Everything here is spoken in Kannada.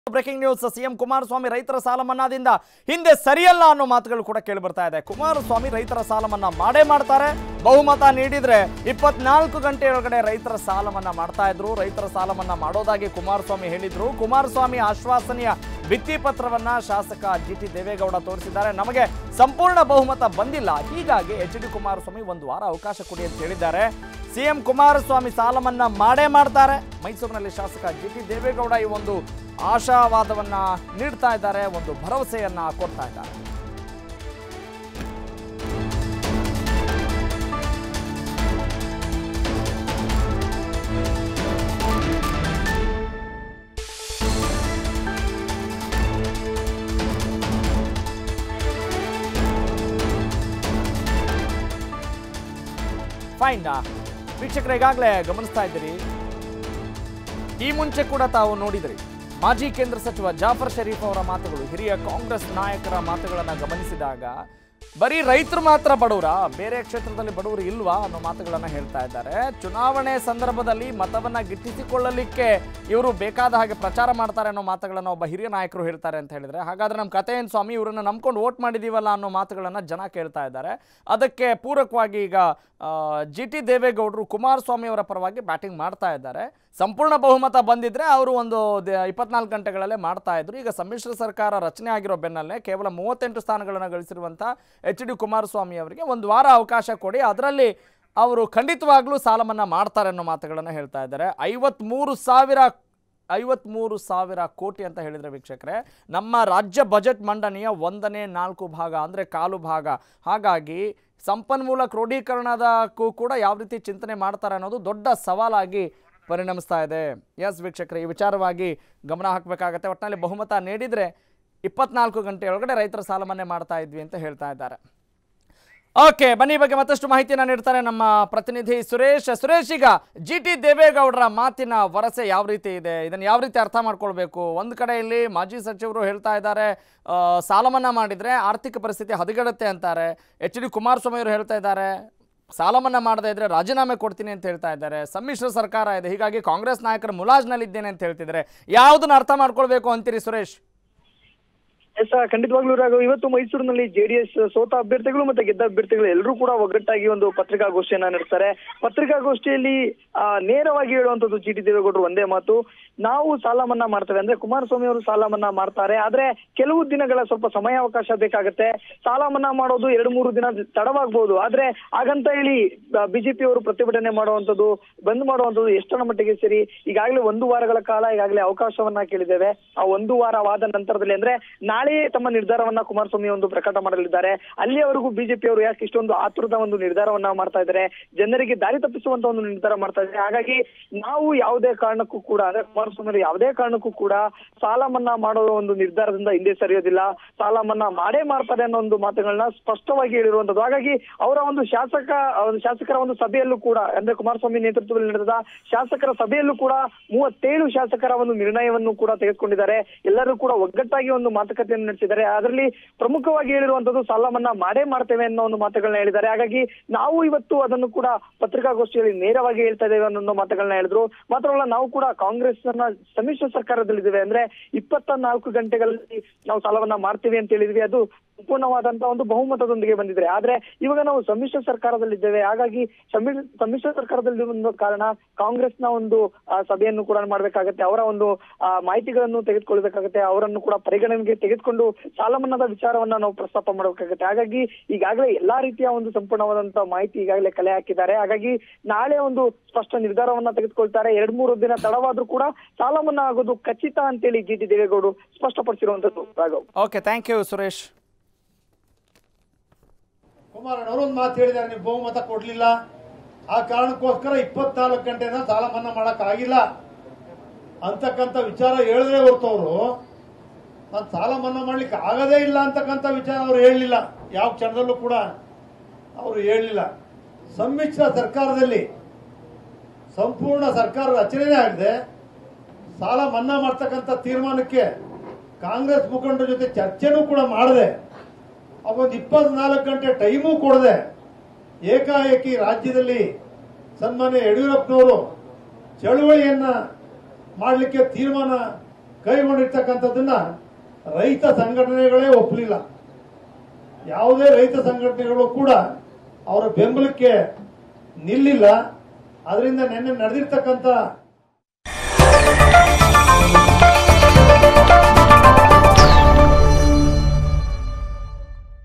ಬ್ರೇಕಿಂಗ್ ನ್ಯೂಸ್ ಸಿಎಂ ಕುಮಾರಸ್ವಾಮಿ ರೈತರ ಸಾಲ ಮನ್ನಾದಿಂದ ಹಿಂದೆ ಸರಿಯಲ್ಲ ಅನ್ನೋ ಮಾತುಗಳು ಕೂಡ ಕೇಳಿ ಬರ್ತಾ ಇದೆ ಕುಮಾರಸ್ವಾಮಿ ರೈತರ ಸಾಲ ಮನ್ನಾ ಮಾಡೇ ಮಾಡ್ತಾರೆ ಬಹುಮತ ನೀಡಿದ್ರೆ ಇಪ್ಪತ್ನಾಲ್ಕು ಗಂಟೆ ಒಳಗಡೆ ರೈತರ ಸಾಲ ಮನ್ನಾ ಮಾಡ್ತಾ ಇದ್ರು ರೈತರ ಸಾಲ ಮನ್ನಾ ಮಾಡೋದಾಗಿ ಕುಮಾರಸ್ವಾಮಿ ಹೇಳಿದ್ರು ಕುಮಾರಸ್ವಾಮಿ ಆಶ್ವಾಸನೆಯ ಭಿತ್ತಿ ಪತ್ರವನ್ನ ಶಾಸಕ ಜಿ ಟಿ ದೇವೇಗೌಡ ತೋರಿಸಿದ್ದಾರೆ ನಮಗೆ ಸಂಪೂರ್ಣ ಬಹುಮತ ಬಂದಿಲ್ಲ ಹೀಗಾಗಿ ಎಚ್ ಡಿ ಕುಮಾರಸ್ವಾಮಿ ಒಂದು ವಾರ ಅವಕಾಶ ಕೊಡಿ ಅಂತ ಹೇಳಿದ್ದಾರೆ ಸಿಎಂ ಕುಮಾರಸ್ವಾಮಿ ಸಾಲ ಮನ್ನಾ ಮಾಡೇ ಮಾಡ್ತಾರೆ ಮೈಸೂರಿನಲ್ಲಿ ಶಾಸಕ ಜಿ ಟಿ ದೇವೇಗೌಡ ಈ ಒಂದು ಆಶಾವಾದವನ್ನ ನೀಡ್ತಾ ಇದ್ದಾರೆ ಒಂದು ಭರವಸೆಯನ್ನ ಕೊಡ್ತಾ ಇದ್ದಾರೆ ಫೈನ್ ವೀಕ್ಷಕರು ಈಗಾಗಲೇ ಗಮನಿಸ್ತಾ ಇದ್ದೀರಿ ಈ ಮುಂಚೆ ಕೂಡ ತಾವು ನೋಡಿದ್ರಿ ಮಾಜಿ ಕೇಂದ್ರ ಸಚಿವ ಜಾಫರ್ ಶರೀಫ್ ಅವರ ಮಾತುಗಳು ಹಿರಿಯ ಕಾಂಗ್ರೆಸ್ ನಾಯಕರ ಮಾತುಗಳನ್ನು ಗಮನಿಸಿದಾಗ ಬರೀ ರೈತರು ಮಾತ್ರ ಬಡವರ ಬೇರೆ ಕ್ಷೇತ್ರದಲ್ಲಿ ಬಡವರು ಇಲ್ವಾ ಅನ್ನೋ ಮಾತುಗಳನ್ನು ಹೇಳ್ತಾ ಇದ್ದಾರೆ ಚುನಾವಣೆ ಸಂದರ್ಭದಲ್ಲಿ ಮತವನ್ನ ಗಿಟ್ಟಿಸಿಕೊಳ್ಳಲಿಕ್ಕೆ ಇವರು ಬೇಕಾದ ಹಾಗೆ ಪ್ರಚಾರ ಮಾಡ್ತಾರೆ ಅನ್ನೋ ಮಾತುಗಳನ್ನು ಒಬ್ಬ ಹಿರಿಯ ನಾಯಕರು ಹೇಳ್ತಾರೆ ಅಂತ ಹೇಳಿದ್ರೆ ಹಾಗಾದ್ರೆ ನಮ್ಮ ಕತೆ ಏನು ಸ್ವಾಮಿ ಇವರನ್ನ ನಂಬ್ಕೊಂಡು ವೋಟ್ ಮಾಡಿದೀವಲ್ಲ ಅನ್ನೋ ಮಾತುಗಳನ್ನು ಜನ ಕೇಳ್ತಾ ಇದ್ದಾರೆ ಅದಕ್ಕೆ ಪೂರಕವಾಗಿ ಈಗ ಜಿ ಟಿ ದೇವೇಗೌಡರು ಕುಮಾರಸ್ವಾಮಿ ಅವರ ಪರವಾಗಿ ಬ್ಯಾಟಿಂಗ್ ಮಾಡ್ತಾ ಇದ್ದಾರೆ ಸಂಪೂರ್ಣ ಬಹುಮತ ಬಂದಿದ್ರೆ ಅವರು ಒಂದು ದ- ಇಪ್ಪತ್ನಾಲ್ಕು ಗಂಟೆಗಳಲ್ಲೇ ಮಾಡ್ತಾ ಇದ್ರು ಈಗ ಸಮ್ಮಿಶ್ರ ಸರ್ಕಾರ ರಚನೆ ಆಗಿರೋ ಬೆನ್ನಲ್ಲೇ ಕೇವಲ ಮೂವತ್ತೆಂಟು ಸ್ಥಾನಗಳನ್ನು ಗಳಿಸಿರುವಂಥ ಎಚ್ ಡಿ ಕುಮಾರಸ್ವಾಮಿ ಅವರಿಗೆ ಒಂದು ವಾರ ಅವಕಾಶ ಕೊಡಿ ಅದರಲ್ಲಿ ಅವರು ಖಂಡಿತವಾಗ್ಲೂ ಸಾಲ ಮನ್ನಾ ಮಾಡ್ತಾರೆ ಅನ್ನೋ ಮಾತುಗಳನ್ನು ಹೇಳ್ತಾ ಇದ್ದಾರೆ ಐವತ್ಮೂರು ಸಾವಿರ ಐವತ್ಮೂರು ಸಾವಿರ ಕೋಟಿ ಅಂತ ಹೇಳಿದರೆ ವೀಕ್ಷಕರೇ ನಮ್ಮ ರಾಜ್ಯ ಬಜೆಟ್ ಮಂಡನೆಯ ಒಂದನೇ ನಾಲ್ಕು ಭಾಗ ಅಂದರೆ ಕಾಲು ಭಾಗ ಹಾಗಾಗಿ ಸಂಪನ್ಮೂಲ ಕ್ರೋಢೀಕರಣದಕ್ಕೂ ಕೂಡ ಯಾವ ರೀತಿ ಚಿಂತನೆ ಮಾಡ್ತಾರೆ ಅನ್ನೋದು ದೊಡ್ಡ ಸವಾಲಾಗಿ ಪರಿಣಮಿಸ್ತಾ ಇದೆ ಎಸ್ ವೀಕ್ಷಕರೇ ಈ ವಿಚಾರವಾಗಿ ಗಮನ ಹಾಕಬೇಕಾಗತ್ತೆ ಒಟ್ಟಿನಲ್ಲಿ ಬಹುಮತ ನೀಡಿದರೆ ಇಪ್ಪತ್ನಾಲ್ಕು ಗಂಟೆ ಒಳಗಡೆ ರೈತರ ಸಾಲ ಮನ್ನಾ ಮಾಡ್ತಾ ಇದ್ವಿ ಅಂತ ಹೇಳ್ತಾ ಇದ್ದಾರೆ ಓಕೆ ಬನ್ನಿ ಈ ಬಗ್ಗೆ ಮತ್ತಷ್ಟು ಮಾಹಿತಿಯನ್ನು ನೀಡ್ತಾರೆ ನಮ್ಮ ಪ್ರತಿನಿಧಿ ಸುರೇಶ್ ಸುರೇಶ್ ಈಗ ಜಿ ಟಿ ದೇವೇಗೌಡರ ಮಾತಿನ ವರಸೆ ಯಾವ ರೀತಿ ಇದೆ ಇದನ್ನು ಯಾವ ರೀತಿ ಅರ್ಥ ಮಾಡ್ಕೊಳ್ಬೇಕು ಒಂದು ಕಡೆಯಲ್ಲಿ ಮಾಜಿ ಸಚಿವರು ಹೇಳ್ತಾ ಇದ್ದಾರೆ ಆ, ಸಾಲ ಮನ್ನಾ ಮಾಡಿದರೆ ಆರ್ಥಿಕ ಪರಿಸ್ಥಿತಿ ಹದಗೆಡುತ್ತೆ ಅಂತಾರೆ ಎಚ್ ಡಿ ಕುಮಾರಸ್ವಾಮಿ ಅವರು ಹೇಳ್ತಾ ಇದ್ದಾರೆ ಸಾಲ ಮನ್ನಾ ಮಾಡದೇ ಇದ್ರೆ ರಾಜೀನಾಮೆ ಕೊಡ್ತೀನಿ ಅಂತ ಹೇಳ್ತಾ ಇದ್ದಾರೆ ಸಮ್ಮಿಶ್ರ ಸರ್ಕಾರ ಇದೆ ಹೀಗಾಗಿ ಕಾಂಗ್ರೆಸ್ ನಾಯಕರು ಮುಲಾಜ್ನಲ್ಲಿದ್ದೇನೆ ಅಂತ ಹೇಳ್ತಿದ್ದಾರೆ ಯಾವುದನ್ನ ಅರ್ಥ ಮಾಡ್ಕೊಳ್ಬೇಕು ಅಂತೀರಿ ಸುರೇಶ್ ಎಸ್ ಖಂಡಿತವಾಗ್ಲೂ ರಾಘವ್ ಇವತ್ತು ಮೈಸೂರಿನಲ್ಲಿ ಜೆಡಿಎಸ್ ಸೋತ ಅಭ್ಯರ್ಥಿಗಳು ಮತ್ತೆ ಗೆದ್ದ ಅಭ್ಯರ್ಥಿಗಳು ಎಲ್ಲರೂ ಕೂಡ ಒಗ್ಗಟ್ಟಾಗಿ ಒಂದು ಪತ್ರಿಕಾಗೋಷ್ಠಿಯನ್ನ ನಡೆಸ್ತಾರೆ ಪತ್ರಿಕಾಗೋಷ್ಠಿಯಲ್ಲಿ ಆ, ನೇರವಾಗಿ ಹೇಳುವಂತದ್ದು ಜಿ ಟಿ ದೇವೇಗೌಡರು ಒಂದೇ ಮಾತು ನಾವು ಸಾಲ ಮನ್ನಾ ಮಾಡ್ತೇವೆ ಅಂದ್ರೆ ಕುಮಾರಸ್ವಾಮಿ ಅವರು ಸಾಲ ಮನ್ನಾ ಮಾಡ್ತಾರೆ ಆದ್ರೆ ಕೆಲವು ದಿನಗಳ ಸ್ವಲ್ಪ ಸಮಯಾವಕಾಶ ಬೇಕಾಗತ್ತೆ ಸಾಲ ಮನ್ನಾ ಮಾಡೋದು ಎರಡು ಮೂರು ದಿನ ತಡವಾಗ್ಬೋದು ಆದ್ರೆ ಹಾಗಂತ ಹೇಳಿ ಬಿಜೆಪಿ ಅವರು ಪ್ರತಿಭಟನೆ ಮಾಡುವಂತದ್ದು ಬಂದ್ ಮಾಡುವಂತದ್ದು ಎಷ್ಟರ ಮಟ್ಟಿಗೆ ಸರಿ ಈಗಾಗಲೇ ಒಂದು ವಾರಗಳ ಕಾಲ ಈಗಾಗಲೇ ಅವಕಾಶವನ್ನ ಕೇಳಿದ್ದೇವೆ ಆ ಒಂದು ವಾರವಾದ ನಂತರದಲ್ಲಿ ಅಂದ್ರೆ ನಾಳೆಯೇ ತಮ್ಮ ನಿರ್ಧಾರವನ್ನ ಕುಮಾರಸ್ವಾಮಿ ಒಂದು ಪ್ರಕಟ ಮಾಡಲಿದ್ದಾರೆ ಅಲ್ಲಿಯವರೆಗೂ ಬಿಜೆಪಿ ಅವರು ಯಾಕೆ ಇಷ್ಟೊಂದು ಆತುರದ ಒಂದು ನಿರ್ಧಾರವನ್ನ ಮಾಡ್ತಾ ಇದ್ದಾರೆ ಜನರಿಗೆ ದಾರಿ ತಪ್ಪಿಸುವಂತ ಒಂದು ನಿರ್ಧಾರ ಮಾಡ್ತಾ ಇದ್ದಾರೆ ಹಾಗಾಗಿ ನಾವು ಯಾವುದೇ ಕಾರಣಕ್ಕೂ ಕೂಡ ಅಂದ್ರೆ ಕುಮಾರಸ್ವಾಮಿ ಅವರು ಯಾವುದೇ ಕಾರಣಕ್ಕೂ ಕೂಡ ಸಾಲ ಮನ್ನಾ ಮಾಡೋ ಒಂದು ನಿರ್ಧಾರದಿಂದ ಹಿಂದೆ ಸರಿಯೋದಿಲ್ಲ ಸಾಲ ಮನ್ನಾ ಮಾಡೇ ಮಾಡ್ತಾರೆ ಅನ್ನೋ ಒಂದು ಮಾತುಗಳನ್ನ ಸ್ಪಷ್ಟವಾಗಿ ಹೇಳಿರುವಂತದ್ದು ಹಾಗಾಗಿ ಅವರ ಒಂದು ಶಾಸಕ ಒಂದು ಶಾಸಕರ ಒಂದು ಸಭೆಯಲ್ಲೂ ಕೂಡ ಅಂದ್ರೆ ಕುಮಾರಸ್ವಾಮಿ ನೇತೃತ್ವದಲ್ಲಿ ನಡೆದ ಶಾಸಕರ ಸಭೆಯಲ್ಲೂ ಕೂಡ ಮೂವತ್ತೇಳು ಶಾಸಕರ ಒಂದು ನಿರ್ಣಯವನ್ನು ಕೂಡ ತೆಗೆದುಕೊಂಡಿದ್ದಾರೆ ಎಲ್ಲರೂ ಕೂಡ ಒಗ್ಗಟ್ಟಾಗಿ ಒಂದು ಮಾತುಕತೆಯನ್ನು ನಡೆಸಿದ್ದಾರೆ ಅದರಲ್ಲಿ ಪ್ರಮುಖವಾಗಿ ಹೇಳಿರುವಂತದ್ದು ಸಾಲ ಮನ್ನಾ ಮಾಡೇ ಮಾಡ್ತೇವೆ ಅನ್ನೋ ಒಂದು ಮಾತುಗಳನ್ನ ಹೇಳಿದ್ದಾರೆ ಹಾಗಾಗಿ ನಾವು ಇವತ್ತು ಅದನ್ನು ಕೂಡ ಪತ್ರಿಕಾಗೋಷ್ಠಿಯಲ್ಲಿ ನೇರವಾಗಿ ಹೇಳ್ತಾ ಇದ್ದೇವೆ ಅನ್ನೋ ಮಾತುಗಳನ್ನ ಹೇಳಿದ್ರು ಮಾತ್ರವಲ್ಲ ನಾವು ಕೂಡ ಕಾಂಗ್ರೆಸ್ ನ ಸಮ್ಮಿಶ್ರ ಸರ್ಕಾರದಲ್ಲಿದ್ದೇವೆ ಅಂದ್ರೆ ಇಪ್ಪತ್ತ ನಾಲ್ಕು ಗಂಟೆಗಳಲ್ಲಿ ನಾವು ಸಾಲವನ್ನ ಮಾಡ್ತೀವಿ ಅಂತ ಹೇಳಿದ್ವಿ ಅದು ಸಂಪೂರ್ಣವಾದಂತಹ ಒಂದು ಬಹುಮತದೊಂದಿಗೆ ಬಂದಿದ್ರೆ ಆದ್ರೆ ಇವಾಗ ನಾವು ಸಮ್ಮಿಶ್ರ ಸರ್ಕಾರದಲ್ಲಿದ್ದೇವೆ ಹಾಗಾಗಿ ಸಮ್ಮಿಶ್ರ ಸಮ್ಮಿಶ್ರ ಸರ್ಕಾರದಲ್ಲಿ ಒಂದು ಕಾರಣ ಕಾಂಗ್ರೆಸ್ನ ಒಂದು ಆ, ಸಭೆಯನ್ನು ಕೂಡ ಮಾಡ್ಬೇಕಾಗತ್ತೆ ಅವರ ಒಂದು ಆ, ಮಾಹಿತಿಗಳನ್ನು ತೆಗೆದುಕೊಳ್ಬೇಕಾಗತ್ತೆ ಅವರನ್ನು ಕೂಡ ಪರಿಗಣನೆಗೆ ತೆಗೆದುಕೊಂಡು ಸಾಲ ಮನ್ನಾದ ವಿಚಾರವನ್ನ ನಾವು ಪ್ರಸ್ತಾಪ ಮಾಡಬೇಕಾಗತ್ತೆ ಹಾಗಾಗಿ ಈಗಾಗಲೇ ಎಲ್ಲಾ ರೀತಿಯ ಒಂದು ಸಂಪೂರ್ಣವಾದಂತಹ ಮಾಹಿತಿ ಈಗಾಗಲೇ ಕಲೆ ಹಾಕಿದ್ದಾರೆ ಹಾಗಾಗಿ ನಾಳೆ ಒಂದು ಸ್ಪಷ್ಟ ನಿರ್ಧಾರವನ್ನ ತೆಗೆದುಕೊಳ್ತಾರೆ ಎರಡ್ ಮೂರು ದಿನ ತಡವಾದ್ರೂ ಕೂಡ ಸಾಲ ಮನ್ನಾ ಆಗೋದು ಖಚಿತ ಅಂತೇಳಿ ಜಿ ಟಿ ದೇವೇಗೌಡರು ಸ್ಪಷ್ಟಪಡಿಸಿರುವಂತದ್ದು Raghav okay thank you Suresh ಕುಮಾರಣ್ಣವರು ಒಂದು ಮಾತು ಹೇಳಿದ್ದಾರೆ ನೀವು ಬಹುಮತ ಕೊಡ್ಲಿಲ್ಲ ಆ ಕಾರಣಕ್ಕೋಸ್ಕರ ಇಪ್ಪತ್ನಾಲ್ಕು ಗಂಟೆನ ಸಾಲ ಮನ್ನಾ ಮಾಡಕ್ ಆಗಿಲ್ಲ ಅಂತಕ್ಕಂಥ ವಿಚಾರ ಹೇಳಿದ್ರೆ ಹೊರತು ಅವರು ನಾನು ಸಾಲ ಮನ್ನಾ ಮಾಡ್ಲಿಕ್ಕೆ ಆಗದೇ ಇಲ್ಲ ಅಂತಕ್ಕಂಥ ವಿಚಾರ ಅವ್ರು ಹೇಳಲಿಲ್ಲ ಯಾವ ಕ್ಷಣದಲ್ಲೂ ಕೂಡ ಅವರು ಹೇಳಲಿಲ್ಲ ಸಮ್ಮಿಶ್ರ ಸರ್ಕಾರದಲ್ಲಿ ಸಂಪೂರ್ಣ ಸರ್ಕಾರ ರಚನೆ ಆಗದೆ ಸಾಲ ಮನ್ನಾ ಮಾಡ್ತಕ್ಕಂಥ ತೀರ್ಮಾನಕ್ಕೆ ಕಾಂಗ್ರೆಸ್ ಮುಖಂಡರ ಜೊತೆ ಚರ್ಚೆನೂ ಕೂಡ ಮಾಡದೆ ಅವೊಂದು ಇಪ್ಪತ್ನಾಲ್ಕು ಗಂಟೆ ಟೈಮೂ ಕೊಡದೆ ಏಕಾಏಕಿ ರಾಜ್ಯದಲ್ಲಿ ಸನ್ಮಾನ್ಯ ಯಡಿಯೂರಪ್ಪನವರು ಚಳುವಳಿಯನ್ನ ಮಾಡಲಿಕ್ಕೆ ತೀರ್ಮಾನ ಕೈಗೊಂಡಿರ್ತಕ್ಕಂಥದ್ದನ್ನ ರೈತ ಸಂಘಟನೆಗಳೇ ಒಪ್ಪಲಿಲ್ಲ ಯಾವುದೇ ರೈತ ಸಂಘಟನೆಗಳು ಕೂಡ ಅವರ ಬೆಂಬಲಕ್ಕೆ ನಿಲ್ಲಿಲ್ಲ ಅದರಿಂದ ನಿನ್ನೆ ನಡೆದಿರ್ತಕ್ಕಂಥ